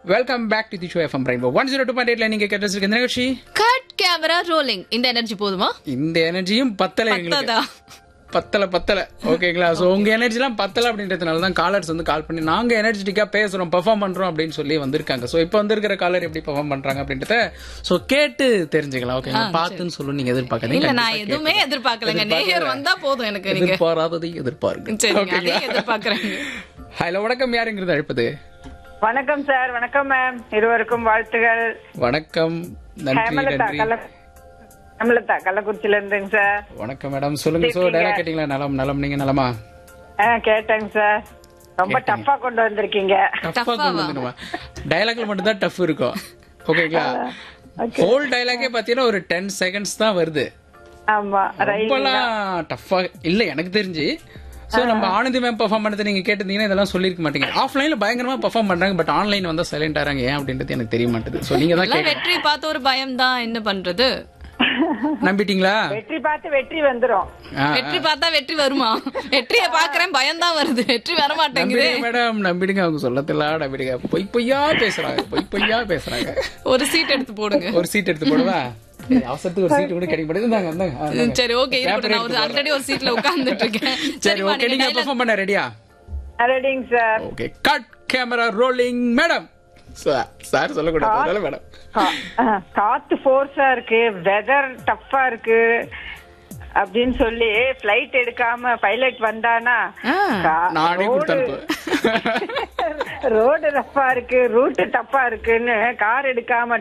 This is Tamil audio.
Welcome back to the show FM rainbow one zero two point எயிட்ல நீங்க கேட்டிருக்க இந்த நிகழ்ச்சி கட் கேமரா ரோலிங் இந்த எனர்ஜி போதுமா இந்த எனர்ஜியும் பத்தல எங்களுக்கு பத்தாதா பத்தல பத்தல ஓகேங்களா சோ உங்க எனர்ஜிலாம் பத்தல அப்படின்றதுனால தான் காலர்ஸ் வந்து கால் பண்ணி நாங்க எனர்ஜெட்டிக்கா பேசுறோம் பெர்ஃபார்ம் பண்றோம் அப்படின்னு சொல்லி வந்திருக்காங்க சோ இப்போ வந்திருக்கிற காலர் எப்படி பெர்ஃபார்ம் பண்றாங்க அப்படின்றத சோ கேட்டு தெரிஞ்சுக்கலாம் ஓகேங்களா பார்த்துன்னு சொல்லு நீங்க எதிர்பார்க்காதீங்க இல்ல நான் எதுவுமே எதிர்பார்க்கலங்க நேயர் வந்தா போதும் எனக்கு நீங்க எதிர்பாராததை எதிர்பாருங்க சரிங்க அதே எதிர்பார்க்கறேங்க ஹலோ வணக்கம் யாருங்கிறது அழைப்பது வணக்கம் சார் வணக்கம் மேம் இருவருக்கும் வாழ்த்துகள் வணக்கம் நன்றி ஹேமலதா நன்றி கள்ள ஹேமலதா கள்ளக்குறிச்சியில இருந்துங்க சார் வணக்கம் மேடம் சொல்லுங்க சோ டைலாக் கேட்டீங்களா நலம் நலம் நீங்க நலமா ஆ கேட்டேங்க சார் ரொம்ப டஃப்பா கொண்டு வந்திருக்கீங்க டஃப்பா கொண்டு வந்துடுமா டைலாக்ல மட்டும் தான் டஃப் இருக்கும் ஓகேங்களா ஹோல் டைலாக்கே பாத்தீங்கன்னா ஒரு டென் செகண்ட்ஸ் தான் வருது ஆமா ரைட் ரொம்பலாம் டஃப்பா இல்ல எனக்கு தெரிஞ்சு சோ நம்ம ஆனந்தி மேம் பெர்ஃபார்ம் பண்ணது நீங்க கேட்டிருந்தீங்கன்னா இதெல்லாம் சொல்லிருக்க மாட்டீங்க ஆஃப்லைன்ல பயங்கரமா பெர்ஃபார்ம் பண்றாங்க பட் ஆன்லைன் வந்தா சைலண்ட் ஆறாங்க ஏன் அப்படின்றது எனக்கு தெரிய மாட்டேது சோ நீங்க தான் எல்லாம் கேட்க வெற்றி பார்த்த ஒரு பயம் தான் என்ன பண்றது நம்பிட்டீங்களா வெற்றி பார்த்து வெற்றி வந்துரும் ஆ, வெற்றி பார்த்தா வெற்றி வருமா வெற்றிய பாக்குறேன் பயம் தான் வருது வெற்றி வர மாட்டேங்குது நம்பிடுங்க மேடம் நம்பிடுங்க அவங்க சொல்லத்தில்ல நம்பிடுங்க பொய் பொய்யா பேசுறாங்க பொய் பொய்யா பேசுறாங்க ஒரு சீட் எடுத்து போடுங்க ஒரு சீட் எடுத்து போடுவா ஏய், அவசரத்துக்கு ஒரு சீட் கூட கிடைக்க மாட்டேங்குது இந்தாங்க, இந்தாங்க, ஆ, இந்தாங்க. சரி ஓகே இருக்கட்டும் நான் ஒரு Paper ஆல்ரெடி ஒரு சீட்ல உட்கார்ந்துட்டு இருக்கேன் சரி சரிம்மா, ஓகே நீங்க நீங்க dialogue- பெர்ஃபார்ம் பண்ண ரெடியா ரெடிங்க sir okay cut camera rolling madam sir சொல்லக்கூடாது அதனால மேடம் கா- ஆ, காத்து ஃபோர்ஸா இருக்கு வெதர் டஃப்பா இருக்கு அப்படின்னு சொல்லி பிளைட் எடுக்காம பைலட் வந்தானா ஆ. கா- நானே ரோடு கொடுத்து ரோடு ரஃப்பா இருக்கு ரூட் டஃப்பா இருக்குன்னு கார் எடுக்காம